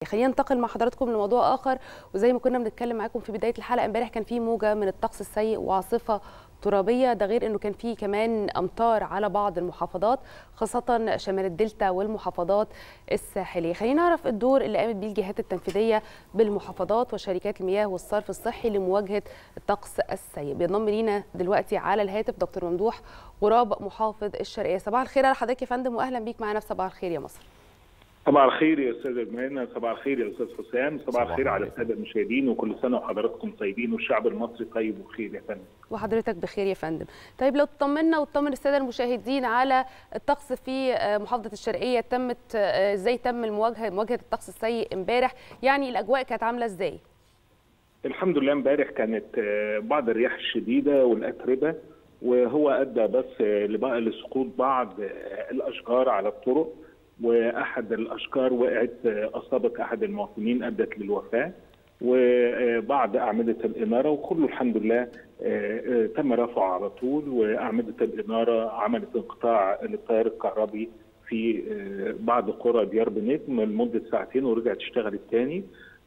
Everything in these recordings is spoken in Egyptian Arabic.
خلينا ننتقل مع حضراتكم لموضوع اخر وزي ما كنا بنتكلم معاكم في بدايه الحلقه امبارح كان في موجه من الطقس السيء وعاصفه ترابيه ده غير انه كان في كمان امطار على بعض المحافظات خاصه شمال الدلتا والمحافظات الساحليه خلينا نعرف الدور اللي قامت بيه الجهات التنفيذيه بالمحافظات وشركات المياه والصرف الصحي لمواجهه الطقس السيء بينضم لينا دلوقتي على الهاتف دكتور ممدوح غراب محافظ الشرقيه صباح الخير على حضرتك يا فندم واهلا بيك معانا في صباح الخير يا مصر صباح الخير يا استاذ المهنا صباح الخير يا استاذ حسام صباح الخير على الساده المشاهدين وكل سنه وحضراتكم طيبين والشعب المصري طيب وبخير يا فندم وحضرتك بخير يا فندم طيب لو تطمنا وتطمن الساده المشاهدين على الطقس في محافظه الشرقيه تمت ازاي تم المواجهه مواجهه الطقس السيء امبارح يعني الاجواء كانت عامله ازاي الحمد لله امبارح كانت بعض الرياح الشديده والاتربه وهو ادى بس لبقى لسقوط بعض الاشجار على الطرق واحد الاشجار وقعت اصابت احد المواطنين ادت للوفاه وبعض اعمده الاناره وكله الحمد لله تم رفعه على طول واعمده الاناره عملت انقطاع للتيار الكهربي في بعض قرى ديار بنجم لمده ساعتين ورجعت اشتغلت تاني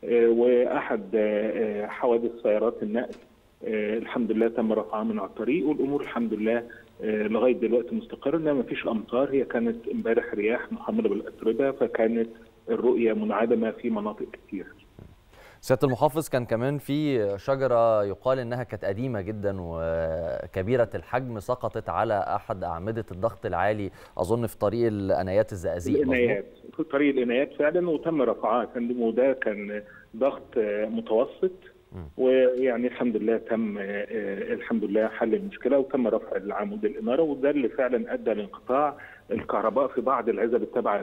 واحد حوادث سيارات النقل الحمد لله تم رفعها من على الطريق والامور الحمد لله لغايه دلوقتي مستقره انما ما فيش امطار هي كانت امبارح رياح محمله بالاتربه فكانت الرؤيه منعدمه في مناطق كثيره. سياده المحافظ كان كمان في شجره يقال انها كانت قديمه جدا وكبيره الحجم سقطت على احد اعمده الضغط العالي اظن في طريق الانايات الزقازيق الانايات في طريق الانايات فعلا وتم رفعها يا فندم وده كان ضغط متوسط ويعني الحمد لله تم الحمد لله حل المشكله وتم رفع العمود الاناره وده اللي فعلا ادى لانقطاع الكهرباء في بعض العزب التابعه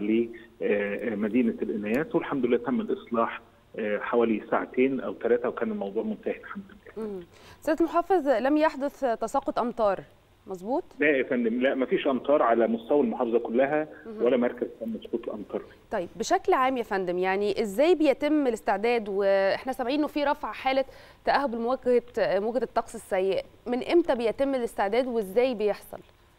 لمدينه الانايات والحمد لله تم الاصلاح حوالي ساعتين او ثلاثه وكان الموضوع منتهي الحمد لله. سياده المحافظ لم يحدث تساقط امطار مظبوط؟ لا يا فندم لا ما فيش امطار على مستوى المحافظه كلها ولا مركز تم سقوط امطار. طيب بشكل عام يا فندم يعني ازاي بيتم الاستعداد واحنا سامعين انه في رفع حاله تاهب لمواجهه موجه الطقس السيء، من امتى بيتم الاستعداد وازاي بيحصل؟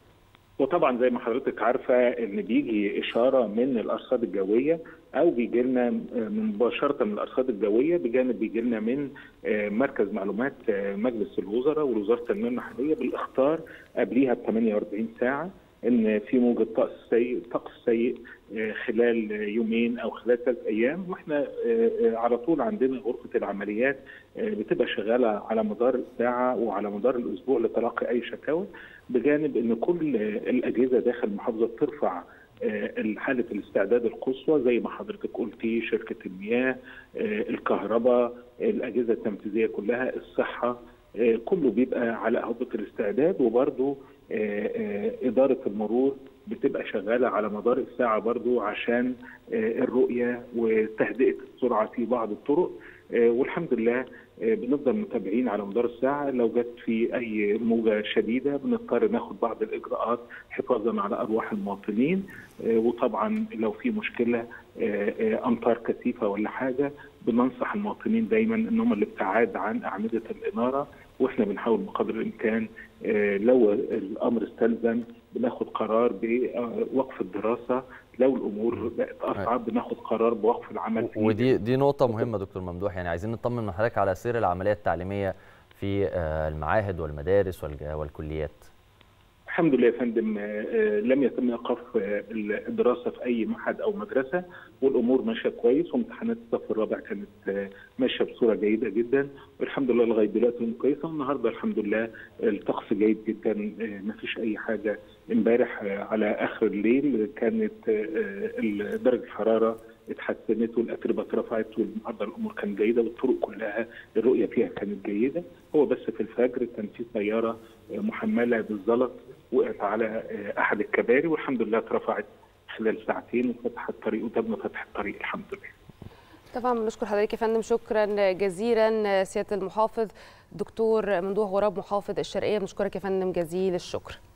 وطبعا زي ما حضرتك عارفه ان بيجي اشاره من الارصاد الجويه او بيجي لنا مباشره من الارصاد الجويه بجانب بيجي لنا من مركز معلومات مجلس الوزراء ووزاره التنميه المحليه بالاخطار قبليها ب 48 ساعه ان في موجه طقس سيء طقس سيء خلال يومين او خلال ثلاث ايام واحنا على طول عندنا غرفه العمليات بتبقى شغاله على مدار الساعه وعلى مدار الاسبوع لتلقي اي شكاوى بجانب ان كل الاجهزه داخل المحافظه بترفع حاله الاستعداد القصوى زي ما حضرتك قلتي شركه المياه الكهرباء الاجهزه التنفيذيه كلها الصحه كله بيبقى على اهبه الاستعداد وبرده اداره المرور بتبقى شغاله على مدار الساعه برضو عشان الرؤيه وتهدئه السرعه في بعض الطرق والحمد لله بنفضل متابعين على مدار الساعه لو جت في اي موجه شديده بنضطر ناخد بعض الاجراءات حفاظا على ارواح المواطنين وطبعا لو في مشكله امطار كثيفه ولا حاجه بننصح المواطنين دايما ان هم الابتعاد عن اعمده الاناره واحنا بنحاول بقدر الامكان لو الامر استلزم بناخد قرار بوقف الدراسه لو الامور بقت اصعب بناخد قرار بوقف العمل فيه ودي دي نقطه مهمه دكتور ممدوح يعني عايزين نطمن من حضرتك على سير العمليه التعليميه في المعاهد والمدارس والكليات الحمد لله يا فندم لم يتم ايقاف الدراسه في اي معهد او مدرسه والامور ماشيه كويس وامتحانات الصف الرابع كانت ماشيه بصوره جيده جدا والحمد لله لغايه دلوقتي كويسه والنهارده الحمد لله الطقس جيد جدا ما فيش اي حاجه امبارح على اخر الليل كانت درجه الحراره اتحسنت والاتربه اترفعت والنهارده الامور كانت جيده والطرق كلها الرؤيه فيها كانت جيده هو بس في الفجر كان في سياره محمله بالزلط وقعت على احد الكباري والحمد لله اترفعت خلال ساعتين وفتحت الطريق وتم فتح الطريق الحمد لله. طبعا بنشكر حضرتك يا فندم شكرا جزيلا سياده المحافظ دكتور ممدوح غراب محافظ الشرقيه بنشكرك يا فندم جزيل الشكر.